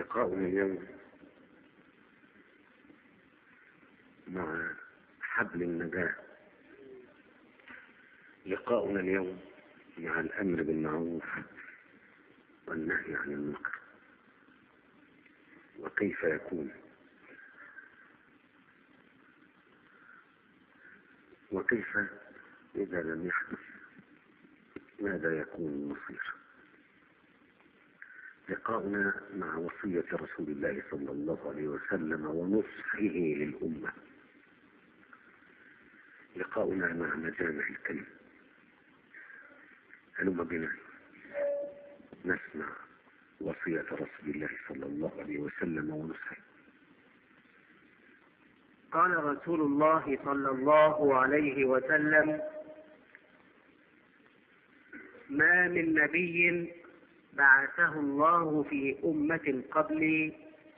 لقاؤنا اليوم مع حبل النجاة لقاؤنا اليوم مع الأمر بالمعروف والنهي عن المنكر وكيف يكون وكيف إذا لم يحدث ماذا يكون المصير لقاؤنا مع وصية رسول الله صلى الله عليه وسلم ونصحه للأمة لقاؤنا مع مجامع الكلم هلم بنا نسمع وصية رسول الله صلى الله عليه وسلم ونصحه قال رسول الله صلى الله عليه وسلم ما من نبي بعثه الله في أمة قبلي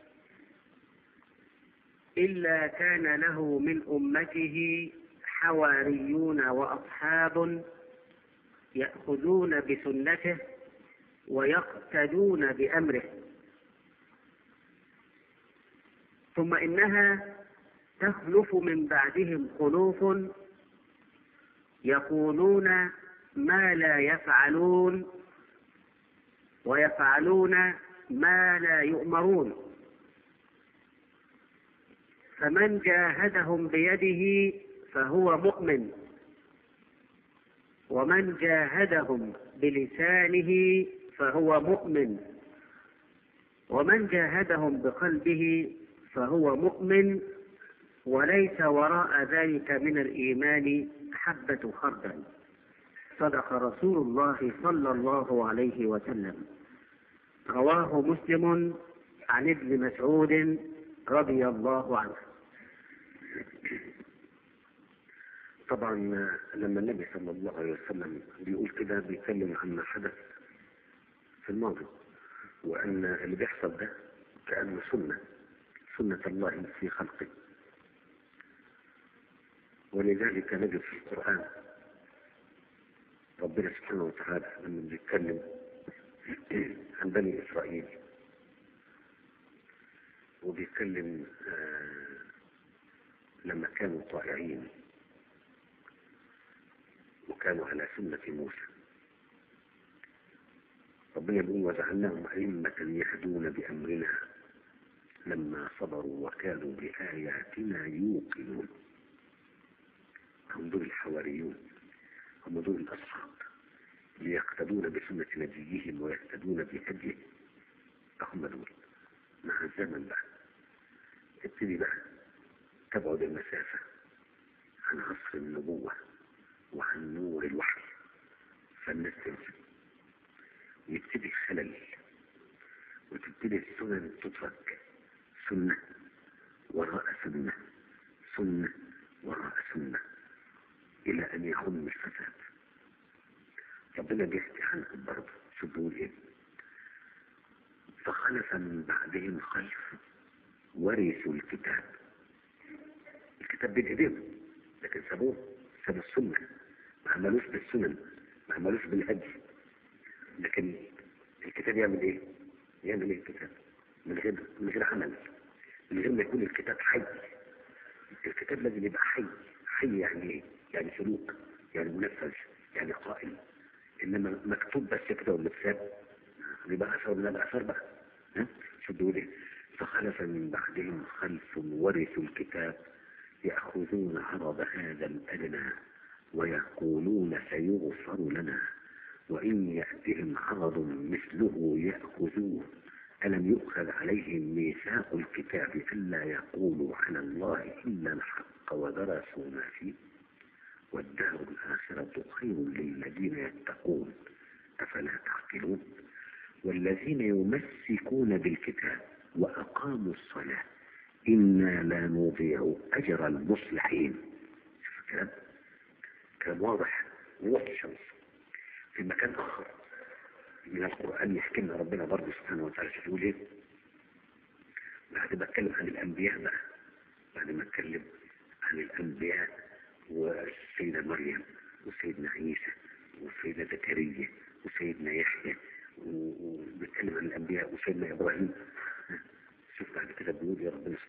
إلا كان له من أمته حواريون وأصحاب يأخذون بسنته ويقتدون بأمره ثم إنها تخلف من بعدهم خلوف يقولون ما لا يفعلون ويفعلون ما لا يؤمرون فمن جاهدهم بيده فهو مؤمن ومن جاهدهم بلسانه فهو مؤمن ومن جاهدهم بقلبه فهو مؤمن وليس وراء ذلك من الإيمان حبة خردل صدق رسول الله صلى الله عليه وسلم رواه مسلم عن ابن مسعود رضي الله عنه طبعا لما النبي صلى الله عليه وسلم بيقول كده بيتكلم عن ما حدث في الماضي وأن اللي بيحصل ده كأنه سنة سنة الله في خلقه ولذلك نجد في القرآن ربنا سبحانه وتعالى لما بيتكلم عن بني إسرائيل وبيتكلم آه لما كانوا طائعين وكانوا على سنة موسى ربنا يقول وجعلناهم أئمة يهدون بأمرنا لما صبروا وكانوا بآياتنا يوقنون هم دول الحواريون هم دول الأصحاب ليقتدون بسنة نبيهم ويقتدون بهديه هم دول مع الزمن بقى تبتدي بقى تبعد المسافة عن عصر النبوة وعن نور الوحي فالناس تنسى ويبتدي الخلل وتبتدي السنن تترك سنة وراء سنة سنة وراء سنة إلى أن يخم الفساد ربنا بيحكي عنهم برضه شو بيقول إيه فخلف من بعدهم خلف ورثوا الكتاب الكتاب بين ايديهم لكن سابوه سابوا السنة ما عملوش بالسنن ما عملوش بالهدي لكن الكتاب يعمل ايه يعمل ايه الكتاب من غير من غير عمل من غير ما يكون الكتاب حي الكتاب لازم يبقى حي حي يعني ايه يعني سلوك يعني منفذ يعني قائم انما مكتوب بس كده والمكتاب يبقى اثر من الاثار بقى ها شو بيقول ايه فخلف من بعدهم خلف ورثوا الكتاب يأخذون عرض هذا الأدنى ويقولون سيغفر لنا وإن يأتهم عرض مثله يأخذوه ألم يؤخذ عليهم ميثاق الكتاب ألا يقولوا على الله إلا الحق ودرسوا ما فيه والدار الآخرة خير للذين يتقون أفلا تعقلون والذين يمسكون بالكتاب وأقاموا الصلاة إنا لا نضيع أجر المصلحين شوف الكلام كلام واضح وضوح الشمس في مكان آخر من القرآن يحكي لنا ربنا برضه سبحانه وتعالى شوف يقول إيه بعد ما اتكلم عن الأنبياء بقى بعد ما اتكلم عن الأنبياء والسيدة مريم وسيدنا عيسى وسيدنا زكريا وسيدنا يحيى وبيتكلم عن الأنبياء وسيدنا إبراهيم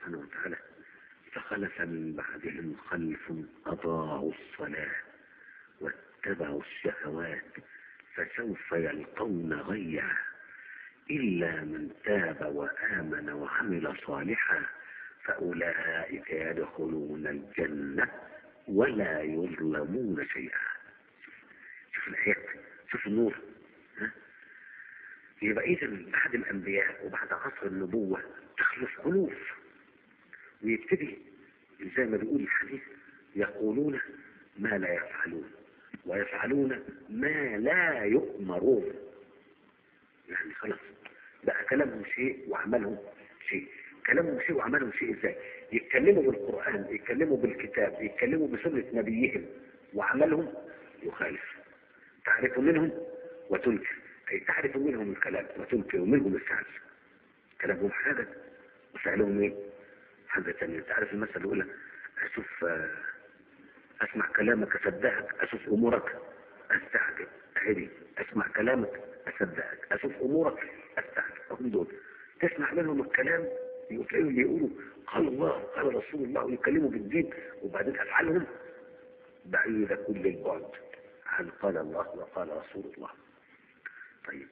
سبحانه وتعالى فخلف من بعدهم خلف أضاعوا الصلاة واتبعوا الشهوات فسوف يلقون غيا إلا من تاب وآمن وعمل صالحا فأولئك يدخلون الجنة ولا يظلمون شيئا شوف الآيات شوف النور ها؟ يبقى إذا بعد الأنبياء وبعد عصر النبوة تخلف ألوف ويبتدي زي ما بيقول الحديث يقولون ما لا يفعلون ويفعلون ما لا يؤمرون يعني خلاص بقى كلامهم شيء وعملهم شيء كلامهم شيء وعملهم شيء ازاي يتكلموا بالقرآن يتكلموا بالكتاب يتكلموا بسنة نبيهم وعملهم يخالف تعرف منهم وتنكر أي تعرف منهم الكلام وتنكر منهم الفعل كلامهم حاجة وفعلهم ايه حاجة تانية تعرف المثل يقول لك أشوف آه، أسمع كلامك أصدقك أشوف أمورك أستعجب أهدي أسمع كلامك أصدقك أشوف أمورك أستعجب هم دول تسمع منهم الكلام يقولوا يقولوا قال الله قال رسول الله ويكلموا بالدين وبعدين أفعالهم بعيدة كل البعد عن قال الله وقال رسول الله طيب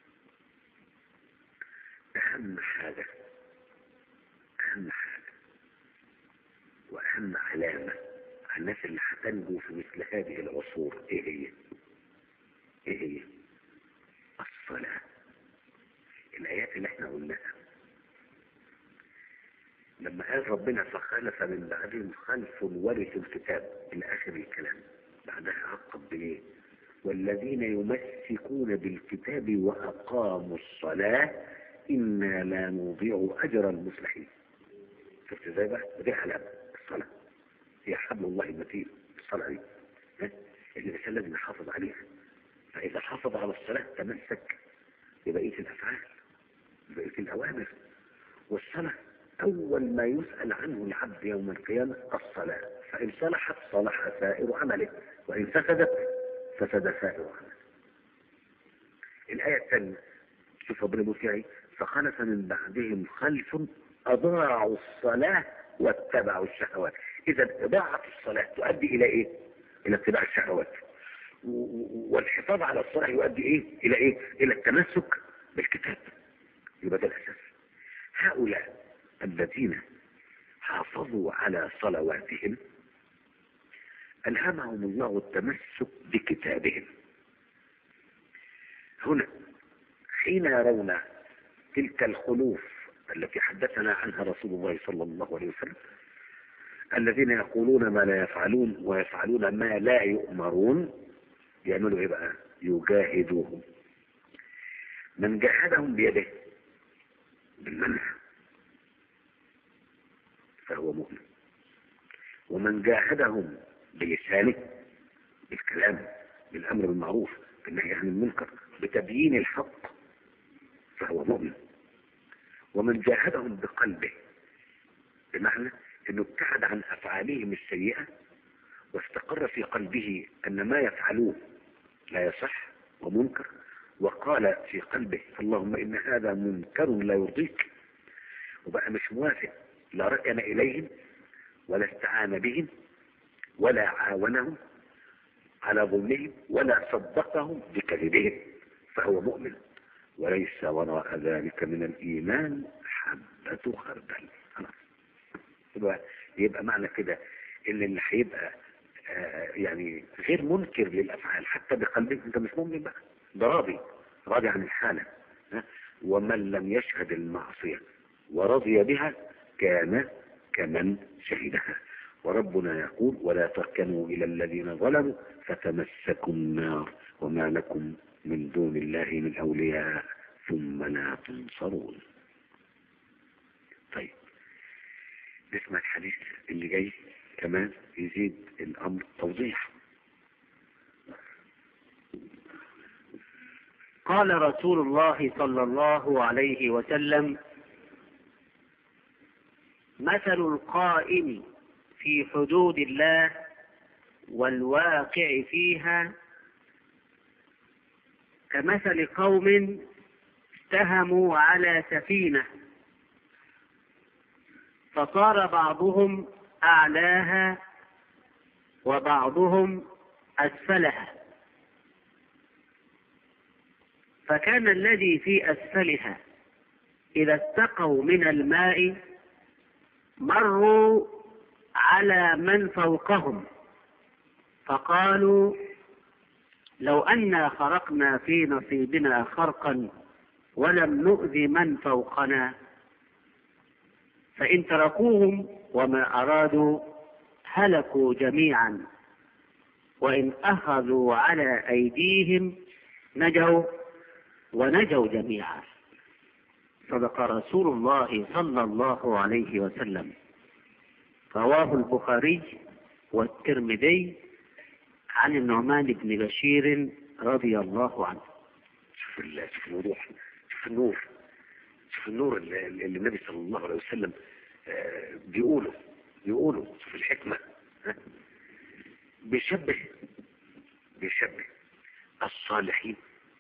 أهم حاجة أهم حاجة وأهم علامة على الناس اللي هتنجو في مثل هذه العصور إيه هي؟ إيه هي؟ الصلاة الآيات اللي احنا قلناها لما قال ربنا فخلف من بعدهم خلف ورثوا الكتاب إلى آخر الكلام بعدها عقب بإيه؟ والذين يمسكون بالكتاب وأقاموا الصلاة إنا لا نضيع أجر المصلحين شفت ازاي بقى؟ ودي علامة الصلاة هي حبل الله المتين الصلاة دي ها؟ الإنسان لازم يحافظ عليها فإذا حافظ على الصلاة تمسك ببقية الأفعال ببقية الأوامر والصلاة أول ما يسأل عنه العبد يوم القيامة الصلاة فإن صلحت صلح سائر عمله وإن فسدت فسد سائر عمله الآية الثانية شوف ربنا بيقول فيها ايه فخلف من بعدهم خلف أضاعوا الصلاة واتبعوا الشهوات إذا إضاعة الصلاة تؤدي إلى إيه؟ إلى اتباع الشهوات و- و- والحفاظ على الصلاة يؤدي إيه؟ إلى إيه؟ إلى التمسك بالكتاب يبقى ده الأساس هؤلاء الذين حافظوا على صلواتهم ألهمهم الله التمسك بكتابهم هنا حين يرون تلك الخلوف التي حدثنا عنها رسول الله صلى الله عليه وسلم الذين يقولون ما لا يفعلون ويفعلون ما لا يؤمرون يعملوا ايه بقى يجاهدوهم من جاهدهم بيده بالمنع فهو مؤمن ومن جاهدهم بلسانه بالكلام بالامر بالمعروف بالنهي عن المنكر بتبيين الحق فهو مؤمن ومن جاهدهم بقلبه بمعنى انه ابتعد عن افعالهم السيئه واستقر في قلبه ان ما يفعلوه لا يصح ومنكر وقال في قلبه اللهم ان هذا منكر لا يرضيك وبقى مش موافق لا ركن اليهم ولا استعان بهم ولا عاونهم على ظلمهم ولا صدقهم بكذبهم فهو مؤمن وليس وراء ذلك من الإيمان حبة خردل خلاص يبقى, يبقى معنى كده ان اللي هيبقى آه يعني غير منكر للأفعال حتى بقلبه انت مش مؤمن بقى ده راضي راضي عن الحالة ها؟ ومن لم يشهد المعصية ورضي بها كان كمن شهدها وربنا يقول ولا تركنوا إلى الذين ظلموا فتمسكوا النار وما لكم من دون الله من أولياء ثم لا تنصرون طيب نسمع الحديث اللي جاي كمان يزيد الأمر توضيح قال رسول الله صلى الله عليه وسلم مثل القائم في حدود الله والواقع فيها كمثل قوم اتهموا على سفينة فصار بعضهم أعلاها وبعضهم أسفلها فكان الذي في أسفلها إذا استقوا من الماء مروا على من فوقهم فقالوا لو أنا خرقنا في نصيبنا خرقا ولم نؤذ من فوقنا فإن تركوهم وما أرادوا هلكوا جميعا وإن أخذوا على أيديهم نجوا ونجوا جميعا صدق رسول الله صلى الله عليه وسلم رواه البخاري والترمذي عن النعمان بن بشير رضي الله عنه شوف ال- شوف الوضوح شوف النور شوف النور اللي, اللي النبي صلى الله عليه وسلم آه، بيقوله بيقوله شوف الحكمة ها؟ بيشبه بيشبه الصالحين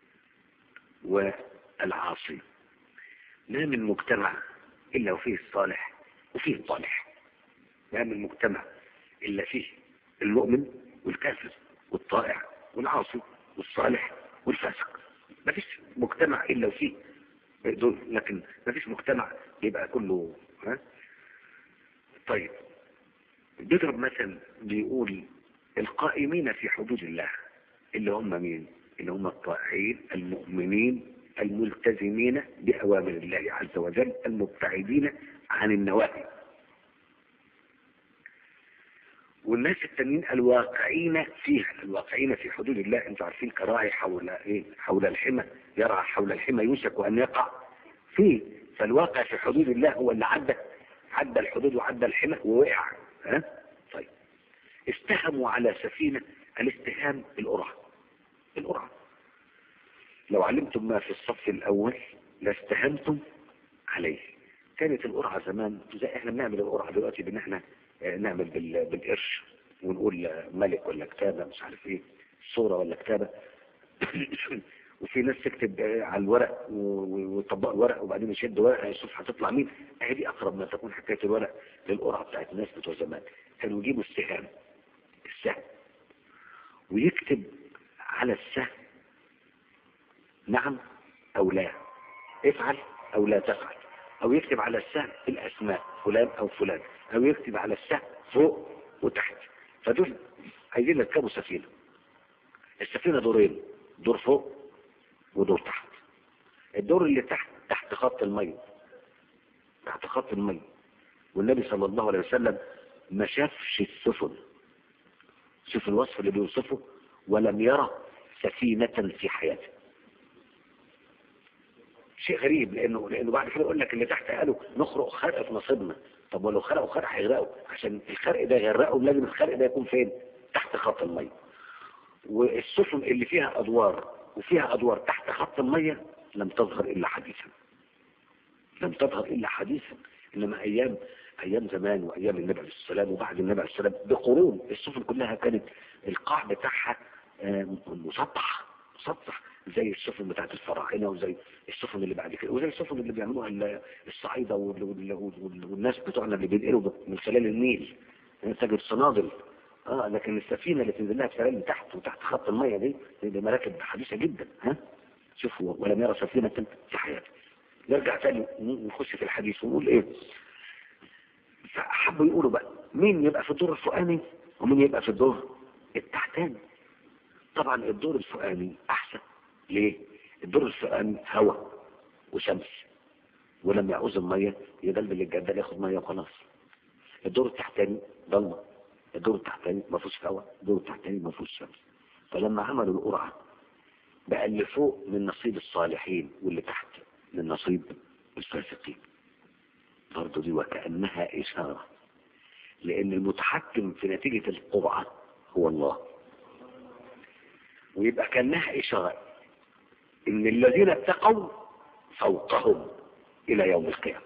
والعاصين ما من مجتمع إلا وفيه الصالح وفيه الطالح ما من مجتمع إلا فيه المؤمن والكافر والطائع والعاصي والصالح والفاسق ما فيش مجتمع إلا وفيه دول لكن ما فيش مجتمع يبقى كله ها طيب بيضرب مثل بيقول القائمين في حدود الله اللي هم مين اللي هم الطائعين المؤمنين الملتزمين بأوامر الله عز وجل المبتعدين عن النواهي والناس التانيين الواقعين فيها الواقعين في حدود الله انتوا عارفين كراعي حول ايه حول الحمى يرعى حول الحمى يوشك ان يقع فيه فالواقع في حدود الله هو اللي عدى عدى الحدود وعدى الحمى ووقع ها طيب استهموا على سفينة الاستهام القرعة القرعة لو علمتم ما في الصف الاول لاستهمتم عليه كانت القرعة زمان زي احنا بنعمل القرعة دلوقتي بان احنا آه، نعمل بال- بالقرش ونقول آه، ملك ولا كتابة مش عارف ايه صورة ولا كتابة وفي ناس تكتب آه، على الورق و- و- ويطبقوا الورق وبعدين يشد ورقة يشوف هتطلع مين اهي دي اقرب ما تكون حكاية الورق للقرعة بتاعت الناس بتوع زمان كانوا يجيبوا السهام السهم ويكتب على السهم نعم او لا افعل او لا تفعل او يكتب على السهم الاسماء فلان او فلان او يكتب على السهم فوق وتحت فدول عايزين يركبوا سفينة السفينة دورين دور فوق ودور تحت الدور اللي تحت تحت خط المية تحت خط المية والنبي صلى الله عليه وسلم ما شافش السفن شوف الوصف اللي بيوصفه ولم يرى سفينة في حياته شيء غريب لانه لانه بعد كده يقول لك اللي تحت قالوا نخرق خرق في نصيبنا طب ولو خرقوا خرق هيغرقوا عشان الخرق ده يغرقوا لازم الخرق ده يكون فين تحت خط الميه والسفن اللي فيها ادوار وفيها ادوار تحت خط الميه لم تظهر الا حديثا لم تظهر الا حديثا انما ايام ايام زمان وايام النبي عليه السلام وبعد النبي عليه السلام بقرون السفن كلها كانت القاع بتاعها آه، مسطح مسطح زي السفن بتاعت الفراعنه وزي السفن اللي بعد كده وزي السفن اللي بيعملوها ال- الصعايده وال- وال- وال- والناس بتوعنا اللي بينقلوا من خلال النيل تجد صنادل اه لكن السفينه اللي تنزل لها سلام تحت وتحت خط الميه دي دي مراكب حديثه جدا ها شوفوا ولم يرى سفينه في حياته نرجع تاني نخش في الحديث ونقول ايه فحبوا يقولوا بقى مين يبقى في الدور الفوقاني ومين يبقى في الدور التحتاني طبعا الدور الفوقاني احسن ليه الدور الفوقاني هواء وشمس ولما يعوز الميه يدلدل الجدال ياخد ميه وخلاص الدور التحتاني ضلمه الدور التحتاني ما فيهوش هواء الدور التحتاني ما فيهوش شمس فلما عملوا القرعه بقى اللي فوق من نصيب الصالحين واللي تحت من نصيب الفاسقين برضه دي وكأنها إشارة لأن المتحكم في نتيجة القرعة هو الله ويبقى كأنها إشارة إن الذين اتقوا فوقهم إلى يوم القيامة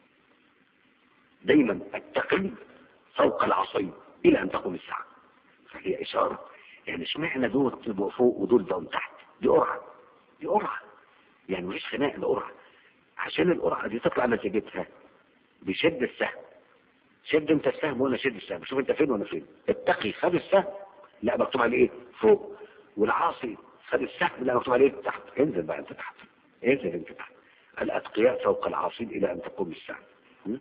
دايما التقي فوق العصي إلى أن تقوم الساعة فهي إشارة يعني اشمعنى دول تبقوا فوق ودول بقوا تحت دي قرعة دي قرعة يعني مفيش خناق ده قرعة عشان القرعة دي تطلع نتيجتها بيشد السهم شد انت السهم وانا شد السهم شوف انت فين وانا فين اتقي خد السهم لا مكتوب عليه ايه فوق والعاصي خد السهم لا مكتوب عليه تحت انزل بقى انت تحت انزل انت تحت الاتقياء فوق العاصين الى ان تقوم الساعه م?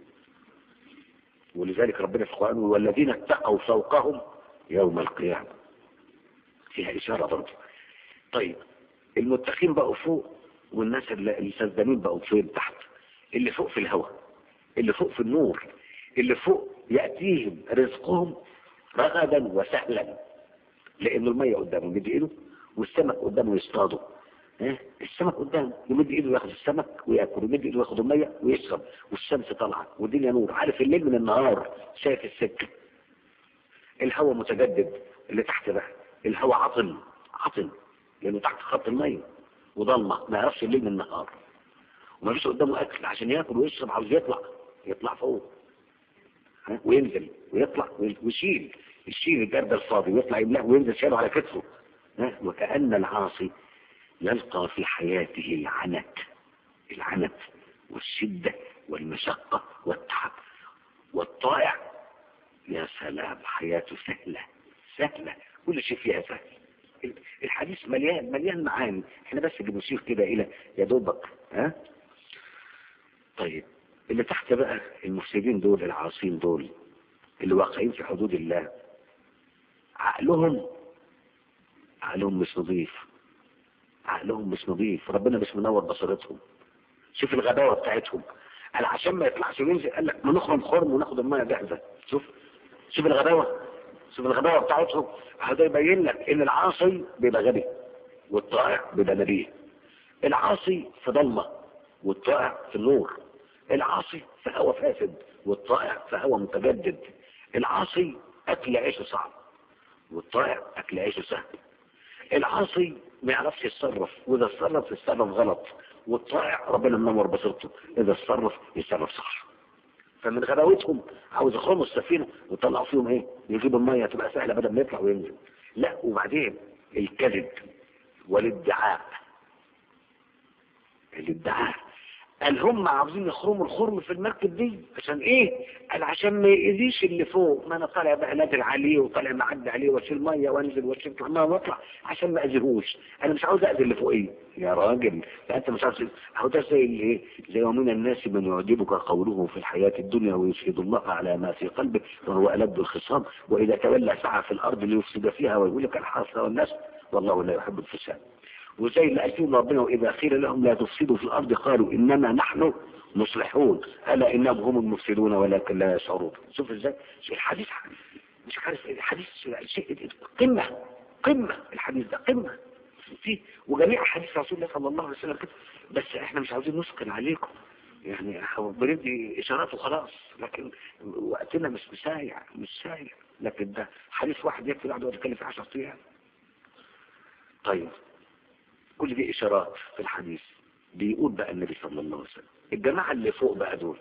ولذلك ربنا في القران والذين اتقوا فوقهم يوم القيامه فيها اشاره برضه طيب المتقين بقوا فوق والناس اللي السذانين بقوا فين تحت اللي فوق في الهواء اللي فوق في النور اللي فوق يأتيهم رزقهم رغدا وسهلا لأنه المية قدامه يمد إيده والسمك قدامه يصطاده ها؟ السمك قدامه يمد إيده ياخد السمك ويأكل يمد إيده ياخد المية ويشرب والشمس طالعة والدنيا نور عارف الليل من النهار شايف السكة الهواء متجدد اللي تحت ده الهواء عطل عطل لأنه تحت خط المية وضلمة ما يعرفش الليل من النهار وما فيش قدامه أكل عشان ياكل ويشرب عاوز يطلع يطلع فوق ها؟ وينزل ويطلع ويشيل يشيل الجرد الفاضي ويطلع يملاه وينزل شاله على كتفه ها؟ وكأن العاصي يلقى في حياته العنت العنت والشدة والمشقة والتعب والطائع يا سلام حياته سهلة سهلة كل شيء فيها سهل الحديث مليان مليان معاني احنا بس بنشير كده الى يا دوبك ها طيب اللي تحت بقى المفسدين دول العاصين دول اللي واقعين في حدود الله عقلهم عقلهم مش نظيف عقلهم مش نظيف ربنا مش منور بصيرتهم شوف الغباوة بتاعتهم قال عشان ما يطلعش وينزل قال لك ما نخرم خرم وناخد الميه جاهزه شوف شوف الغباوة شوف الغباوة بتاعتهم هذا يبين لك ان العاصي بيبقى غبي والطائع بيبقى نبيه العاصي في ضلمه والطائع في النور العاصي في هوى فاسد والطائع في هوى متجدد العاصي اكل عيشه صعب والطائع اكل عيشه سهل العاصي ما يعرفش يتصرف واذا اتصرف يتصرف غلط والطائع ربنا منور بصيرته اذا اتصرف يتصرف صح فمن غباوتهم عاوز يخرموا السفينه ويطلعوا فيهم ايه يجيبوا الميه تبقى سهله بدل ما يطلع وينزل لا وبعدين الكذب والادعاء الادعاء قال هم عاوزين يخرموا الخرم في المركب دي عشان ايه قال عشان ما يأذيش اللي فوق ما انا طالع بقى نازل عليه وطالع معدي عليه واشيل ميه وانزل واشيل ميه واطلع عشان ما اذيهوش انا مش عاوز اذي اللي فوقيه يا راجل لا انت مش عاوز اهو ده زي اللي ايه زي ومن الناس من يعجبك قوله في الحياه الدنيا ويشهد الله على ما في قلبه وهو ألد الخصام واذا تولى سعى في الارض ليفسد فيها ويقول لك الحاصل والناس والله لا يحب الفساد وزي اللي قال فيهم ربنا وإذا قيل لهم لا تفسدوا في الأرض قالوا إنما نحن مصلحون ألا إنهم هم المفسدون ولكن لا يشعرون شوف إزاي الحديث مش عارف الحديث شيء قمة قمة الحديث ده قمة فيه وجميع حديث رسول الله صلى الله عليه وسلم كده بس احنا مش عاوزين نثقل عليكم يعني بندي اشارات وخلاص لكن وقتنا مش مسايع مش سايع لكن ده حديث واحد يكفي بعد يتكلم في 10 ايام طيب كل دي اشارات في الحديث بيقول بقى النبي صلى الله عليه وسلم الجماعة اللي فوق بقى دول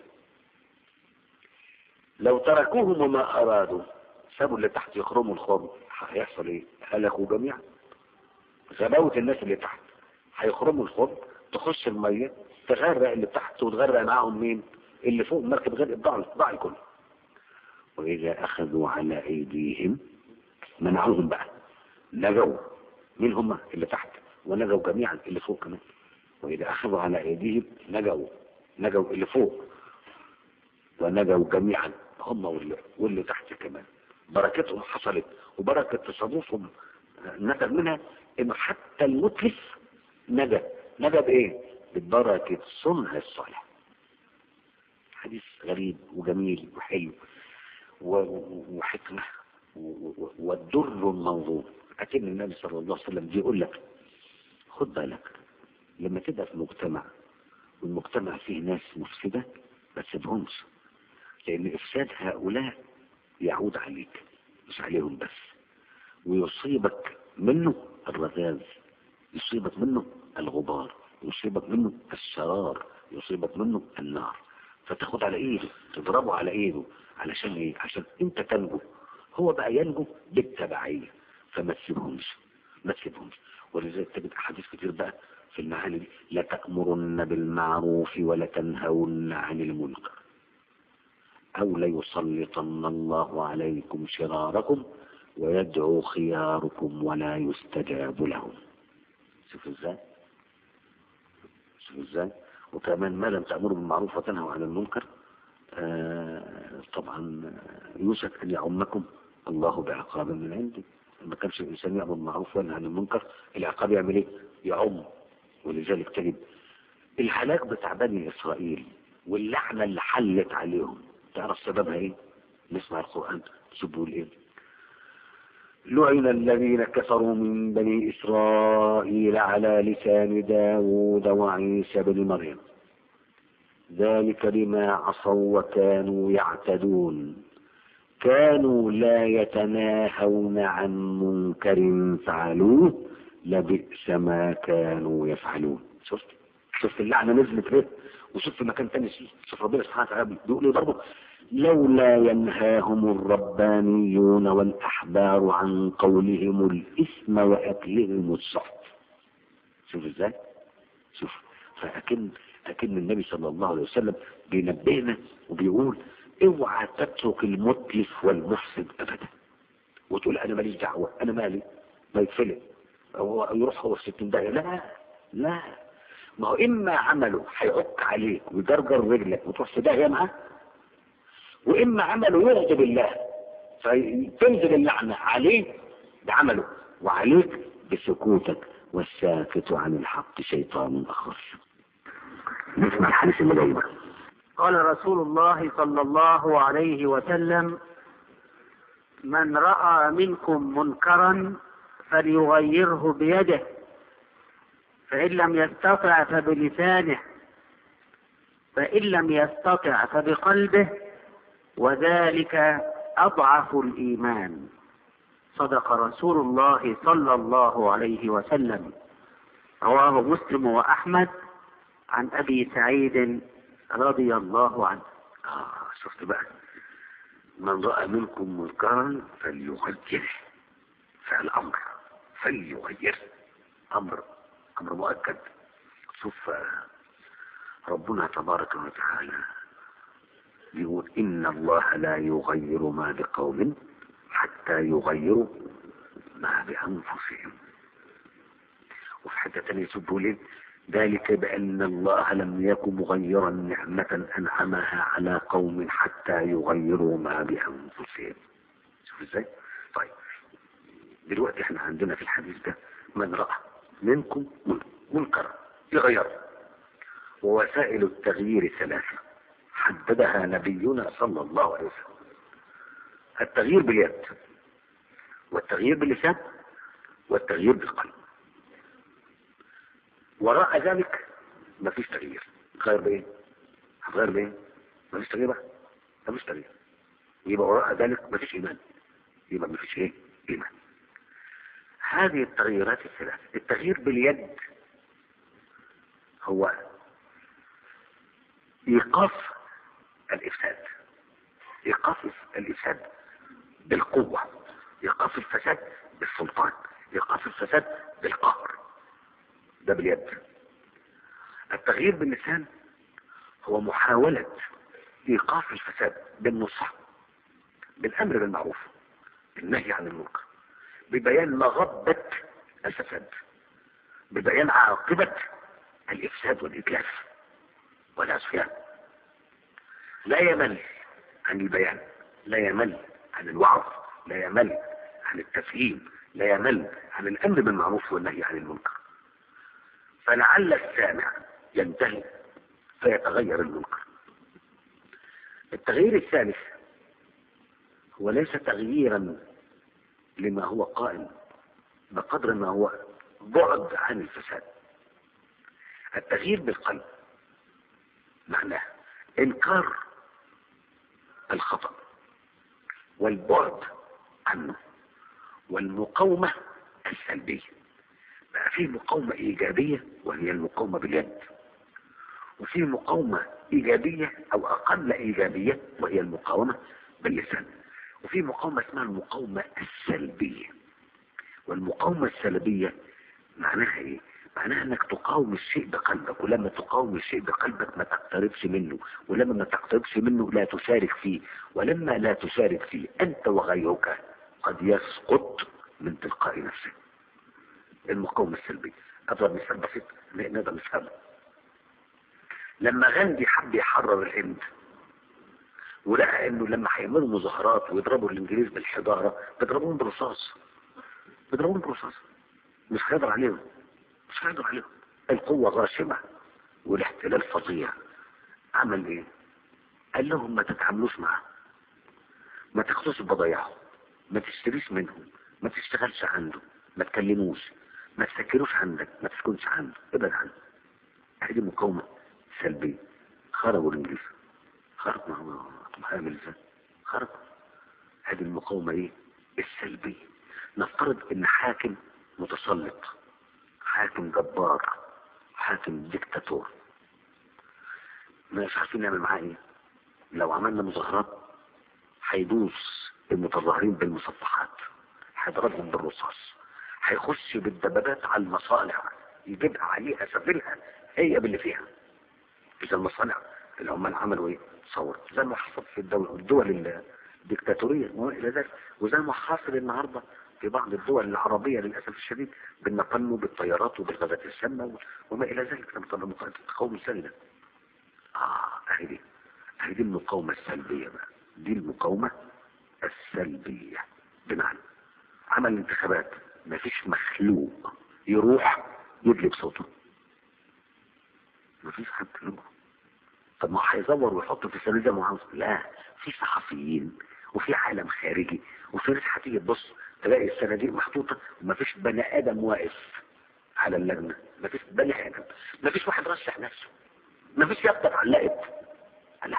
لو تركوهم وما ارادوا سابوا اللي تحت يخرموا الخرم هيحصل ايه هلكوا جميعا غباوة الناس اللي تحت هيخرموا الخرم تخش المية تغرق اللي تحت وتغرق معاهم مين اللي فوق المركب غير ضاع ضاع الكل واذا اخذوا على ايديهم منعوهم بقى نجوا مين هم اللي تحت ونجوا جميعا اللي فوق كمان وإذا أخذوا على أيديهم نجوا نجوا اللي فوق ونجوا جميعا هم واللي, واللي تحت كمان بركتهم حصلت وبركة تصرفهم نتج منها إنه حتى المتلف نجا نجا بإيه؟ ببركة صنع الصالح حديث غريب وجميل وحلو وحكمة والدر المنظوم أكيد النبي صلى الله عليه وسلم بيقول لك خد بالك لما تبقى في مجتمع والمجتمع فيه ناس مفسدة ما تسيبهمش لأن إفساد هؤلاء يعود عليك مش عليهم بس ويصيبك منه الرذاذ يصيبك منه الغبار يصيبك منه الشرار يصيبك منه النار فتاخد على ايده تضربه على ايده علشان ايه عشان انت تنجو هو بقى ينجو بالتبعية فما تسيبهمش ما تسيبهمش ولذلك تجد أحاديث كتير بقى في المعاني دي لا تأمرن بالمعروف ولا تنهون عن المنكر أو ليسلطن الله عليكم شراركم ويدعو خياركم ولا يستجاب لهم شوف ازاي شوف ازاي وكمان ما لم تأمروا بالمعروف وتنهوا عن المنكر آه طبعا يوشك أن يعمكم الله بعقاب من عنده ما كانش الإنسان يأمر بالمعروف وينهى عن المنكر العقاب يعمل ايه؟ يعم ولذلك تجد الهلاك بتاع بني إسرائيل واللعنة اللي حلت عليهم تعرف سببها ايه؟ نسمع القرآن شوف بيقول ايه؟ لعن الذين كفروا من بني إسرائيل على لسان داود وعيسى بن مريم ذلك بما عصوا وكانوا يعتدون كانوا لا يتناهون عن منكر فعلوه لبئس ما كانوا يفعلون شفت شفت اللعنة نزلت ليه وشوف في مكان تاني شوف ربنا سبحانه وتعالى بيقول برضه لولا ينهاهم الربانيون والأحبار عن قولهم الإثم وأكلهم السحت شوف ازاي شوف فأكن أكن النبي صلى الله عليه وسلم بينبهنا وبيقول اوعى تترك المتلف والمفسد أبدا وتقول أنا ماليش دعوة أنا مالي ما يتفلق هو يروح هو في ستين داهية لا لا ما هو إما عمله هيعك عليك ويجرجر رجلك وتروح في داهية معاه وإما عمله يغضب الله فتنزل اللعنة عليه بعمله وعليك بسكوتك والساكت عن الحق شيطان آخر نسمع الحديث اللي جاي بقى قال رسول الله صلى الله عليه وسلم من رأى منكم منكرا فليغيره بيده فإن لم يستطع فبلسانه فإن لم يستطع فبقلبه وذلك أضعف الإيمان صدق رسول الله صلى الله عليه وسلم رواه مسلم وأحمد عن أبي سعيد رضي الله عنه آه شفت بقى من رأى منكم منكرا فليغيره فعل أمر فليغير أمر أمر مؤكد شوف ربنا تبارك وتعالى يقول إن الله لا يغير ما بقوم حتى يغيروا ما بأنفسهم وفي حتة تانية يقول ليه ذلك بأن الله لم يكن مغيرا نعمة أنعمها على قوم حتى يغيروا ما بأنفسهم شوف ازاي طيب دلوقتي احنا عندنا في الحديث ده من رأى منكم منكرا يغير ووسائل التغيير ثلاثة حددها نبينا صلى الله عليه وسلم التغيير باليد والتغيير باللسان والتغيير بالقلب وراء ذلك مفيش تغيير غير بايه هتغير بايه مفيش تغيير بقى مفيش تغيير يبقى وراء ذلك مفيش ايمان يبقى مفيش ايه ايمان هذه التغييرات الثلاث التغيير باليد هو ايقاف الافساد ايقاف الافساد بالقوة ايقاف الفساد بالسلطان ايقاف الفساد بالقهر ده باليد التغيير باللسان هو محاولة ايقاف الفساد بالنصح بالامر بالمعروف بالنهي عن المنكر ببيان مغبة الفساد ببيان عاقبة الافساد والاتلاف والعصيان لا يمل عن البيان لا يمل عن الوعظ لا يمل عن التفهيم لا يمل عن الامر بالمعروف والنهي عن المنكر فلعل السامع ينتهي فيتغير المنكر التغيير الثالث هو ليس تغييرا لما هو قائم بقدر ما هو بعد عن الفساد التغيير بالقلب معناه انكار الخطأ والبعد عنه والمقاومة السلبية بقى في مقاومة إيجابية وهي المقاومة باليد وفي مقاومة إيجابية أو أقل إيجابية وهي المقاومة باللسان وفي مقاومة اسمها المقاومة السلبية والمقاومة السلبية معناها إيه؟ معناها انك تقاوم الشيء بقلبك ولما تقاوم الشيء بقلبك ما تقتربش منه ولما ما تقتربش منه لا تشارك فيه ولما لا تشارك فيه انت وغيرك قد يسقط من تلقاء نفسه المقاومة السلبية اضرب مثال بسيط نقدر نفهمه لما غاندي حب يحرر الهند ولقى انه لما هيعملوا مظاهرات ويضربوا الانجليز بالحجاره بيضربوهم برصاص بيضربوهم برصاص مش هيقدر عليهم مش هيقدر عليهم القوه غاشمه والاحتلال فظيع عمل ايه قال لهم ما تتعاملوش معاهم ما تاخدوش بضايعهم ما تشتريش منهم ما تشتغلش عنده ما تكلموش ما تفكروش عندك ما تسكنش عنده ابعد عنه هذه مقاومه سلبيه خرجوا الانجليز خرج ما هو طب هيعمل ازاي خرج هذه المقاومة ايه السلبية نفترض ان حاكم متسلط حاكم جبار حاكم ديكتاتور مش عارفين نعمل معاه ايه لو عملنا مظاهرات هيدوس المتظاهرين بالمصفحات هيضربهم بالرصاص هيخش بالدبابات على المصانع يجيبها عليها سفلها هي باللي فيها اذا المصانع العمال عملوا ايه تصور زي ما حصل في الدول, الدول الديكتاتورية والى ذلك وزي ما حاصل النهارده في بعض الدول العربية للأسف الشديد بالنقل وبالطيارات وبالغازات السامة وما إلى ذلك لما طلع مقاومة سلبية آه أهي دي أهي دي المقاومة السلبية بقى دي المقاومة السلبية بمعنى عمل انتخابات مفيش مخلوق يروح يدلي بصوته مفيش حد يروح طب ما هيزور ويحط في السنة زي ما عاوز لا في صحفيين وفي عالم خارجي وفي ناس هتيجي تبص تلاقي الصناديق محطوطة ومفيش بني آدم واقف على اللجنة مفيش بني آدم مفيش واحد رشح نفسه مفيش يافطة اتعلقت لا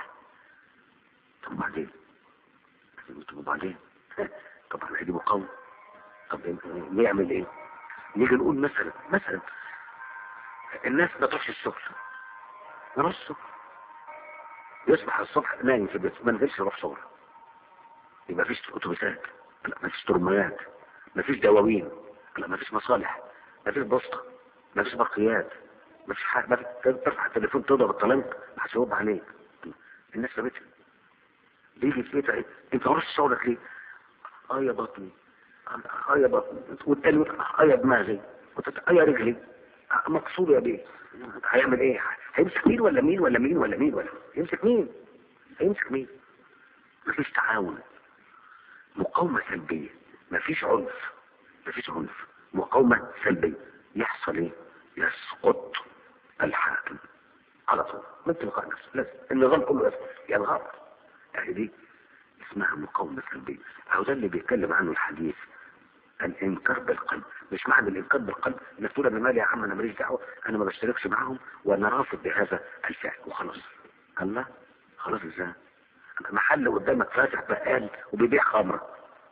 طب وبعدين طب وبعدين طبعا دي مقاومة طب نعمل ايه نيجي نقول مثلا مثلا الناس ما تروحش الشغل ما الصبح يصبح الصبح نايم في البيت ما نزلش يروح شغل يبقى فيش اتوبيسات لا ما فيش ترميات ما فيش دواوين لا ما فيش مصالح ما فيش بسطة ما فيش برقيات ما فيش حاجة ما فيش تفتح التليفون تضرب الطلنك ما حدش يرد عليك الناس في بيتها بيجي في بيتها ايه انت ما رحتش شغلك ليه؟ اه يا بطني اه يا بطني والتاني اه يا دماغي اه يا رجلي مقصود يا بيه هيعمل ايه هيمسك مين ولا مين ولا مين ولا مين ولا يمسك مين هيمسك مين مفيش تعاون مقاومة سلبية مفيش عنف مفيش عنف مقاومة سلبية يحصل ايه يسقط الحاكم على طول من تلقاء نفسه لازم النظام كله يسقط ينهار يعني دي اسمها مقاومة سلبية اهو ده اللي بيتكلم عنه الحديث الانكار بالقلب مش معنى الانكار بالقلب انك تقول انا مالي يا عم انا ماليش دعوه انا ما بشتركش معاهم وانا رافض بهذا الفعل وخلاص الله خلاص ازاي محل قدامك فاتح بقال وبيبيع خمره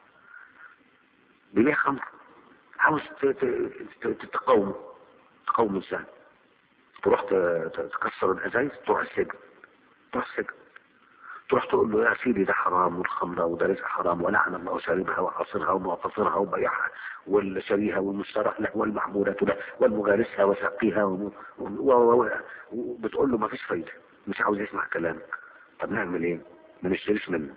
بيبيع خمره عاوز تقاومه تقاومه ازاي تروح تكسر الازايز تروح السجن تروح السجن تروح تقول له يا سيدي ده حرام والخمرة وده رزق حرام ولعن الله شاربها وعاصرها ومعتصرها وبيعها والشريها والمشترى له والمحمولة له والمغارسها وسقيها وبتقول له ما فيش فايدة مش عاوز يسمع كلامك طب نعمل ايه ما نشتريش منه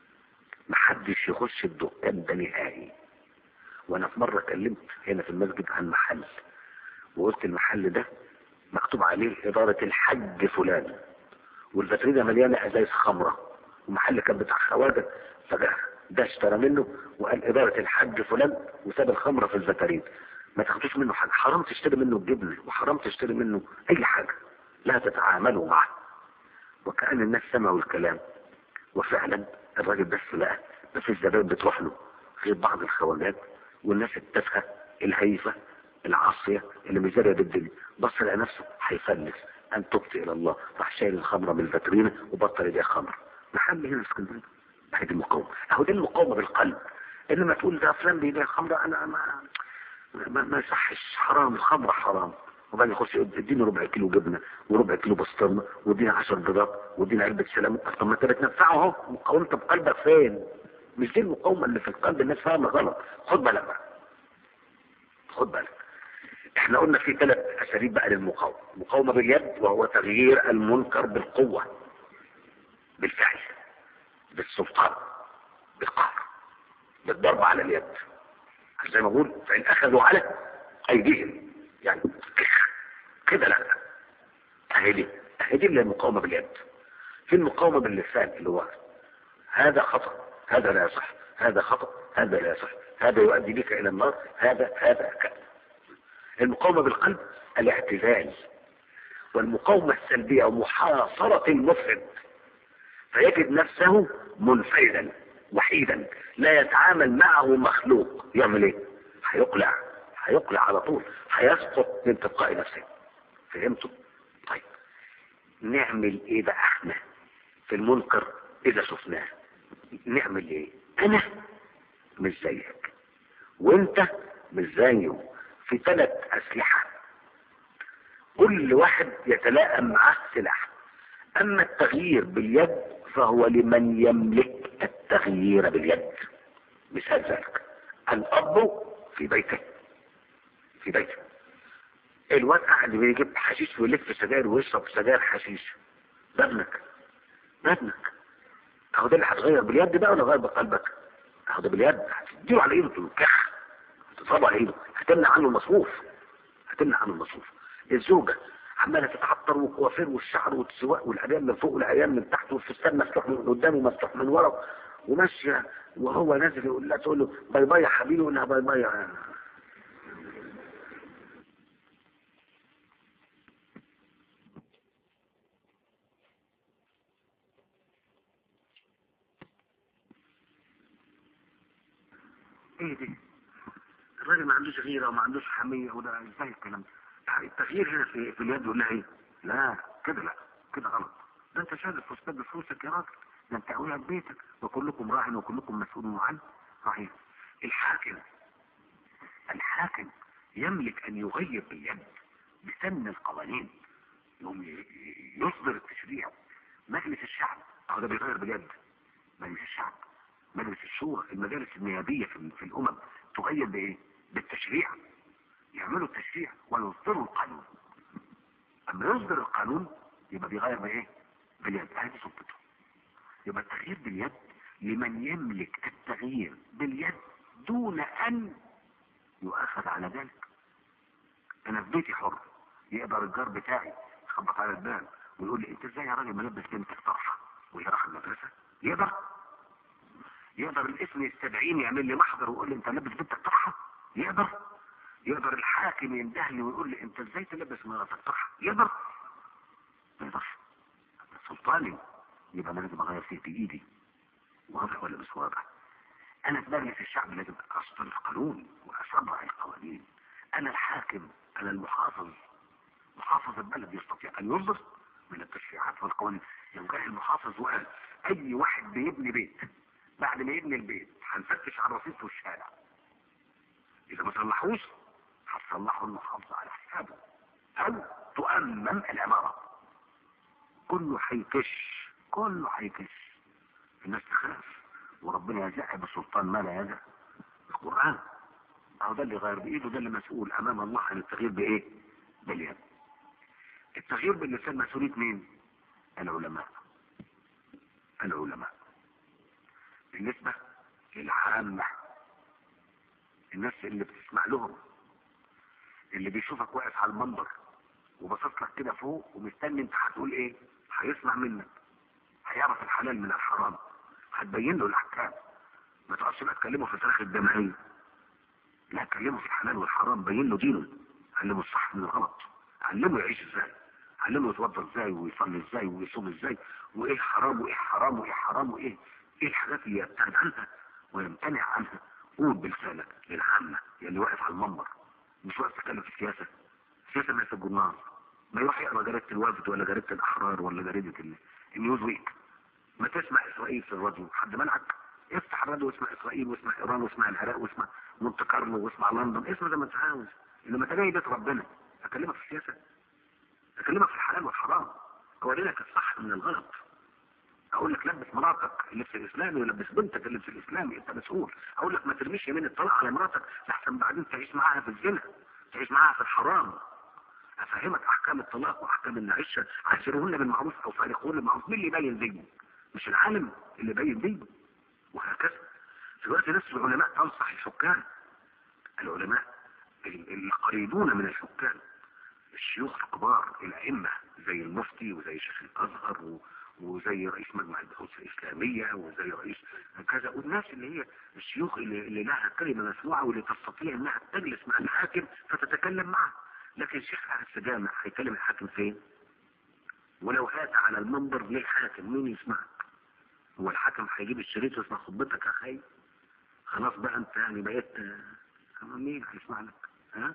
محدش يخش الدكان ده نهائي وانا في مرة كلمت هنا في المسجد عن محل وقلت المحل ده مكتوب عليه ادارة الحج فلان والفاترينا مليانة ازايز خمرة ومحل كان بتاع خواجة فجأة ده اشترى منه وقال ادارة الحج فلان وساب الخمرة في الفاترين ما تاخدوش منه حاجة حرام تشتري منه الجبن وحرام تشتري منه اي حاجة لا تتعاملوا معه وكأن الناس سمعوا الكلام وفعلا الراجل بس لقى ما فيش زبائن بتروح له غير بعض الخواجات والناس التافهة الهيفة العاصية اللي مش دارية بالدنيا بص لقى نفسه هيفلس ان تبت الى الله راح شايل الخمره من الفاترينه وبطل يبيع خمر محل هنا في اسكندريه هذه المقاومه اهو دي المقاومه بالقلب انما تقول ده فلان بيبيع خمره انا ما ما, ما يصحش حرام الخمره حرام وبعدين يخش اديني ربع كيلو جبنه وربع كيلو بسطرمه واديني 10 بيضات واديني علبه سلام طب ما انت بتنفعه اهو مقاومتك بقلبك فين؟ مش دي المقاومه اللي في القلب الناس فاهمه غلط خد بالك بقى خد بالك احنا قلنا في ثلاث اساليب بقى للمقاومة المقاومة باليد وهو تغيير المنكر بالقوة بالفعل بالسلطان بالقهر بالضرب على اليد زي ما بقول فإن أخذوا على أيديهم يعني كده لا أهي دي أهي دي اللي المقاومة باليد في المقاومة باللسان اللي هو هذا خطأ هذا لا يصح هذا خطأ هذا لا يصح هذا يؤدي بك إلى النار هذا هذا كذا المقاومة بالقلب الاعتزال والمقاومة السلبية ومحاصرة المفرد فيجد نفسه منفردا وحيدا لا يتعامل معه مخلوق يعمل ايه هيقلع هيقلع على طول هيسقط من تلقاء نفسه فهمتوا طيب نعمل ايه بقى احنا في المنكر اذا شفناه نعمل ايه انا مش زيك وانت مش زيه في ثلاث اسلحة كل واحد يتلائم معه سلاح اما التغيير باليد فهو لمن يملك التغيير باليد مثال ذلك الاب في بيته في بيته الواد قاعد بيجيب حشيش ويلف سجاير ويشرب سجاير حشيش ده ابنك ده ابنك اهو ده اللي هتغير باليد بقى ولا غير بقلبك اهو ده باليد هتديله على ايده تنكح تضربه على ايده هتمنع عنه المصروف هتمنع عنه المصروف الزوجه عماله تتعطر والكوافير والشعر والسواق والعيال من فوق والعيال من تحت والفستان مفتوح من قدام ومفتوح من ورا وماشيه وهو نازل يقول لها تقول له باي باي يا حبيبي يقول لها باي باي يا ايه دي الراجل ما عندوش غيرة وما عندوش حمية وده ازاي الكلام ده يعني التغيير هنا في, في اليد ولا ايه لا كده لا كده غلط ده انت شايل الفستان بفلوسك يا راجل ده انت قويها ببيتك وكلكم راع وكلكم مسؤول عنه صحيح الحاكم الحاكم يملك ان يغير باليد بسن القوانين يوم يصدر التشريع مجلس الشعب اهو ده بيغير باليد مجلس الشعب مجلس الشورى المجالس النيابية في, في الامم تغير بايه بالتشريع يعملوا التشريع ويصدروا القانون اما يصدر القانون يبقى بيغير بايه باليد هذه سلطته يبقى التغيير باليد لمن يملك التغيير باليد دون ان يؤخذ على ذلك انا في بيتي حر يقدر الجار بتاعي يخبط على الباب ويقول لي انت ازاي يا راجل ملبس بنتك طرحه وهي رايحه المدرسه يقدر يقدر الاسم يستدعيني يعمل لي محضر ويقول لي انت لابس بنتك طرحه يقدر يقدر الحاكم يندهني ويقول لي انت ازاي تلبس مراتك طرحه يقدر ما يقدرش سلطاني يبقى انا لازم اغير فيه بايدي واضح ولا مش واضح انا في مجلس الشعب لازم اصدر القانون واشرع القوانين انا الحاكم انا المحافظ محافظ البلد يستطيع ان يصدر من التشريعات والقوانين لو جاء المحافظ وقال اي واحد بيبني بيت بعد ما يبني البيت هنفتش على الرصيف والشارع اذا ما صلحوش هتصلحوا المحافظة على حسابه او تؤمم العمارة كله هيكش كله هيكش الناس تخاف وربنا يزع بسلطان ما لا يزع القرآن اهو ده اللي غير بايده ده اللي مسؤول امام الله عن التغيير بايه باليد التغيير باللسان مسؤولية مين العلماء العلماء بالنسبة للعامة الناس اللي بتسمع لهم اللي بيشوفك واقف على المنبر وبصص لك كده فوق ومستني انت هتقول ايه هيسمع منك هيعرف الحلال من الحرام هتبين له الاحكام ما تقعدش بقى تكلمه في تاريخ الجماهير لا كلمه في الحلال والحرام بين له دينه علمه الصح من الغلط علمه يعيش ازاي علمه يتوضا ازاي ويصلي ازاي ويصوم ازاي وايه حرام وايه حرام وايه حرام وايه ايه الحاجات اللي يبتعد عنها ويمتنع عنها قول بلسانك للعامة اللي واقف على المنبر مش واقف تتكلم في السياسة السياسة ما يسجل النار ما يروح يقرا جريدة الوفد ولا جريدة الأحرار ولا جريدة النيوز ويك ما تسمع إسرائيل في الراديو حد منعك افتح الراديو واسمع إسرائيل واسمع إيران واسمع العراق واسمع مونت كارلو واسمع لندن اسمع زي ما انت عاوز انما انت جاي بيت ربنا اكلمك في السياسة اكلمك في الحلال والحرام اوري لك الصح من الغلط اقول لك لبس مراتك اللبس الاسلامي ولبس بنتك اللبس الاسلامي انت مسؤول اقول لك ما ترميش يمين الطلاق على مراتك لحسن بعدين تعيش معاها في الزنا تعيش معاها في الحرام افهمك احكام الطلاق واحكام النعيشه عاشرهن بالمعروف او فارقهن بالمعروف مين اللي يبين دي مش العالم اللي يبين دي وهكذا في الوقت نفسه العلماء تنصح الحكام العلماء القريبون من الحكام الشيوخ الكبار الأئمة زي المفتي وزي شيخ الأزهر و... وزي رئيس مجمع البحوث الإسلامية وزي رئيس كذا والناس اللي هي الشيوخ اللي, اللي لها كلمة مسموعة واللي تستطيع انها تجلس مع الحاكم فتتكلم معه لكن شيخ قاعد في جامع هيكلم الحاكم فين؟ ولو اتى على المنبر للحاكم مين يسمعك؟ هو الحاكم هيجيب الشريط ويسمع خطبتك يا خي خلاص بقى انت يعني بقيت مين هيسمع لك؟ ها؟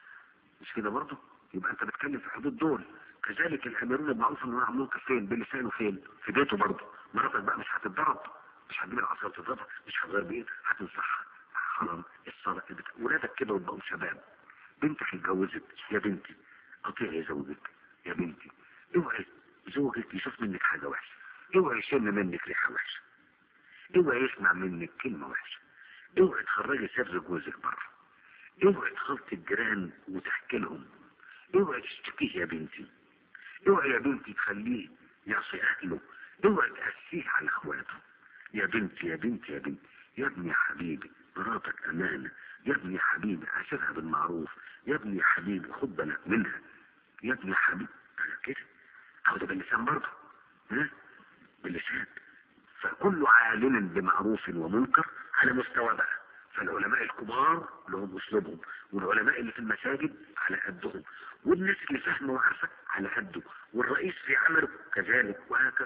مش كده برضه؟ يبقى انت بتتكلم في حدود دول كذلك الامرون بالمعروف والنهي عن المنكر فين بلسانه فين في بيته برضه مراتك بقى مش هتتضرب مش هتجيب العصا وتضربها مش هتغير بايه هتنصحها حرام الصلاه ولادك كده وبقوا شباب بنتك اتجوزت يا بنتي اطيعي زوجك يا بنتي اوعي زوجك يشوف منك حاجه وحشه اوعي يشم منك ريحه وحشه اوعي يسمع منك كلمه وحشه اوعي تخرجي سر جوزك بره اوعي تخلطي الجيران وتحكي لهم اوعي تشتكيه يا بنتي اوعي يا بنتي تخليه يعصي اهله اوعي تأسيه على اخواته يا بنتي يا بنتي يا بنتي يا ابني يا حبيبي مراتك امانه يا ابني يا حبيبي عاشرها بالمعروف يا ابني يا حبيبي خد بالك منها يا ابني يا حبيبي كده او ده باللسان برضه ها باللسان فكل عالم بمعروف ومنكر على مستوى بقى فالعلماء الكبار لهم اسلوبهم والعلماء اللي في المساجد على قدهم والناس اللي فاهمه وعارفه على قده والرئيس في عمله كذلك وهكذا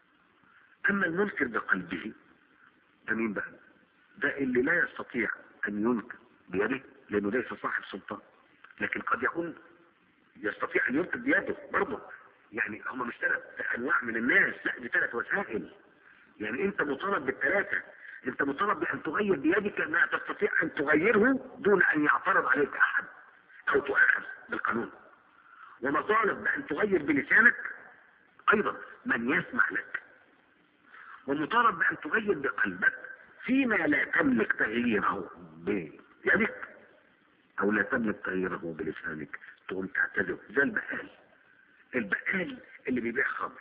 اما المنكر بقلبه ده مين بقى ده اللي لا يستطيع ان ينكر بيده لانه ليس صاحب سلطان لكن قد يكون يستطيع ان ينكر بيده برضه يعني هم مش ثلاث انواع من الناس لا دي ثلاث وسائل يعني انت مطالب بالثلاثه انت مطالب بان تغير بيدك ما تستطيع ان تغيره دون ان يعترض عليك احد او تؤاخذ بالقانون ومطالب بان تغير بلسانك ايضا من يسمع لك ومطالب بان تغير بقلبك فيما لا تملك تغييره بيدك او لا تملك تغييره بلسانك تقوم تعتذر زي البقال البقال اللي بيبيع خمر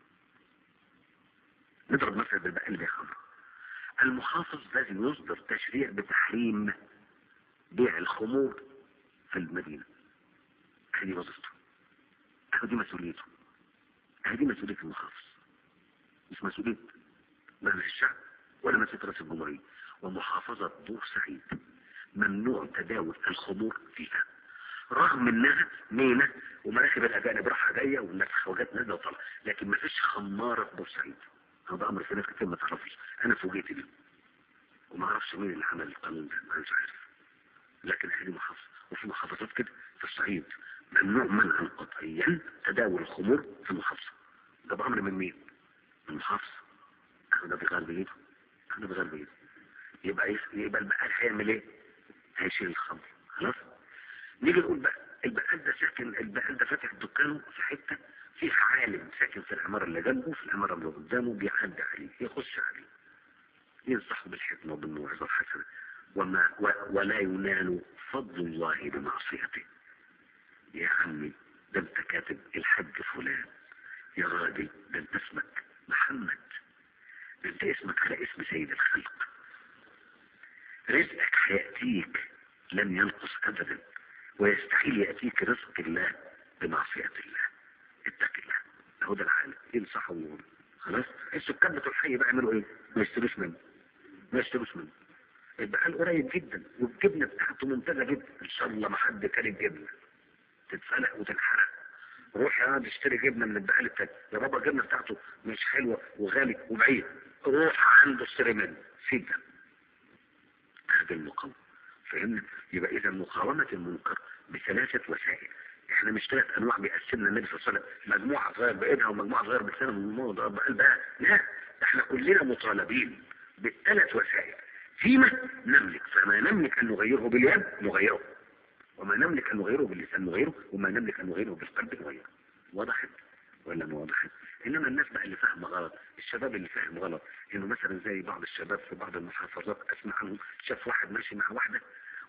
نضرب مثل بالبقال اللي بيبيع خمر المحافظ لازم يصدر تشريع بتحريم بيع الخمور في المدينة هذه وظيفته هذه مسؤوليته هذه مسؤولية المحافظ مش مسؤولية مجلس الشعب ولا مسؤولية رئيس الجمهورية ومحافظة بورسعيد ممنوع تداول الخمور فيها رغم انها مينة ومراكب الاجانب راحة جاية والناس خواجات نازلة وطالعة لكن ما فيش خمارة في بورسعيد هذا امر في ناس كتير ما تعرفش انا فوجئت بيه وما اعرفش مين اللي عمل القانون ده ما مش عارف لكن هذه محافظة وفي محافظات كده في الصعيد ممنوع منعا قطعيا تداول الخمور في المحافظة ده بأمر من مين؟ من المحافظة ده بغير بإيده ده بغير بإيده يبقى يبقى البقال هيعمل ايه؟ هيشيل الخمر خلاص؟ نيجي نقول بقى البقال ده ساكن البقال ده فاتح دكانه في حته فيه عالم ساكن في العماره اللي جنبه في العماره اللي قدامه بيعدي عليه يخش عليه ينصحه بالحكمه وبالموعظه الحسنه وما و ولا ينال فضل الله بمعصيته يا عمي ده انت كاتب الحج فلان يا راجل ده انت اسمك محمد ده انت اسمك على اسم سيد الخلق رزقك هيأتيك لن ينقص ابدا ويستحيل يأتيك رزق الله بمعصية الله اتق الله هو ده الحال ينصحوا ويقول خلاص السكان بتوع الحي بقى يعملوا ايه ما يشتروش منه ما يشتروش منه البقال قريب جدا والجبنه بتاعته ممتازه جدا ان شاء الله ما حد كان الجبنه تتفلق وتنحرق روح يا اشتري جبنه من البقال التاني يا بابا الجبنه بتاعته مش حلوه وغالي وبعيد روح عنده اشتري منه سيب ده هذا المقاومه فهمنا يبقى اذا مقاومه المنكر بثلاثه وسائل احنا مش ثلاث انواع بيقسمنا النبي صلى الله عليه وسلم مجموعه صغير بايدها ومجموعه صغير بلسانها ومجموعه بقلبها لا احنا كلنا مطالبين بالثلاث وسائل فيما نملك فما نملك ان نغيره باليد نغيره وما نملك ان نغيره باللسان نغيره وما نملك ان نغيره بالقلب نغيره وضحت ولا ما وضحت انما الناس بقى اللي فاهمه غلط الشباب اللي فاهم غلط انه مثلا زي بعض الشباب في بعض المحافظات اسمع عنهم شاف واحد ماشي مع واحده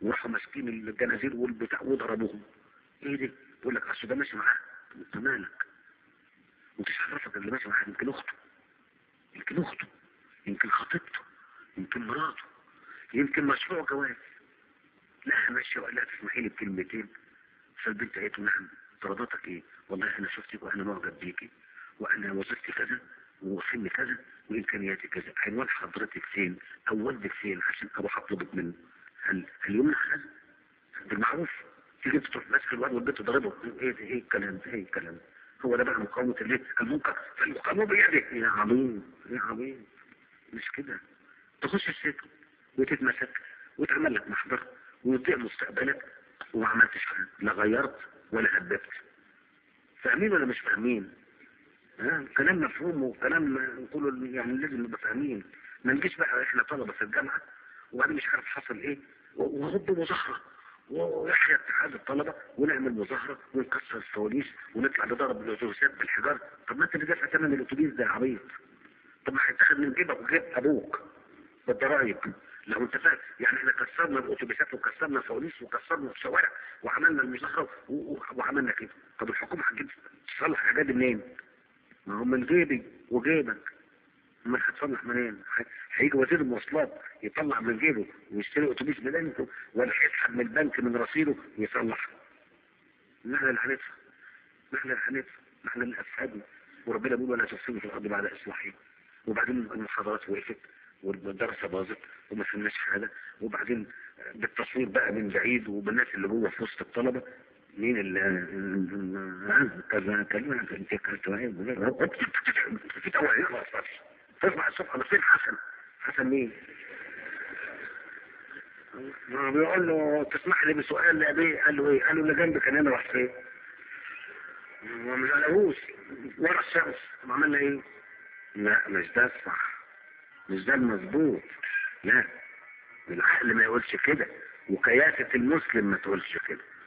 وراحوا ماسكين الجنازير والبتاع وضربوهم ايه دي يقول لك اصل ده ماشي معاه انت مالك ومش عرفك اللي ماشي معاه يمكن اخته يمكن اخته يمكن خطيبته يمكن مراته يمكن مشروع جواز لا ماشي لا تسمحي لي بكلمتين فالبنت قالت له نعم طلباتك ايه والله انا شفتك وانا معجب بيكي وانا وظيفتي كذا وسني كذا وامكانياتي كذا عنوان حضرتك فين او والدك فين عشان اروح اطلبك منه هل هل يمنع هذا بالمعروف تيجي انت تروح ماسك الواد والبنت تضربه ايه ده ايه الكلام ده ايه الكلام ده هو ده بقى مقاومة الايه المنكر فالمقاومة بيده يا عظيم يا عظيم مش كده تخش السجن وتتمسك وتعمل لك محضر ويضيع مستقبلك وما عملتش حاجه لا غيرت ولا هدفت فاهمين ولا مش فاهمين ها كلام مفهوم وكلام نقوله يعني لازم نبقى فاهمين ما نجيش بقى احنا طلبه في الجامعه وبعدين مش عارف حصل ايه وغض مظاهره ويحيى اتحاد الطلبه ونعمل مظاهره ونكسر الفوانيس ونطلع نضرب الاتوبيسات بالحجار طب ما انت اللي دافع ثمن الاتوبيس ده يا عبيط طب ما هيتاخد من جيبك وجيب ابوك بالضرايب لو انت فاهم يعني احنا كسرنا الاتوبيسات وكسرنا الفوانيس وكسرنا الشوارع وعملنا المظاهره و- و- وعملنا كده طب الحكومه هتجيب تصلح الحاجات دي منين؟ ما هو من جيبي وجيبك ما هتصلح منين؟ ه- هيجي وزير المواصلات يطلع من جيبه ويشتري اتوبيس بدنته ولا هيسحب من البنك من رصيده ويصلح نحن اللي هندفع نحن اللي هندفع نحن اللي افسدنا وربنا بيقول ولا تفسدوا في الارض بعد اصلاحها وبعدين المحاضرات وقفت والدراسه باظت وما فهمناش حاجه وبعدين بالتصوير بقى من بعيد وبالناس اللي جوه في وسط الطلبه مين اللي ها، كذا كذا انت كذا في توعيه ما اصلاش تسمع الصبح ده فين حسن حسن مين؟ ما بيقول له تسمح لي بسؤال لأبيه قال له ايه؟ قال له اللي جنبك كان هنا راح فين؟ ما مش قالهوش ورا الشمس طب عملنا ايه؟ لا مش ده الصح مش ده المظبوط لا العقل ما يقولش كده وكياسة المسلم ما تقولش كده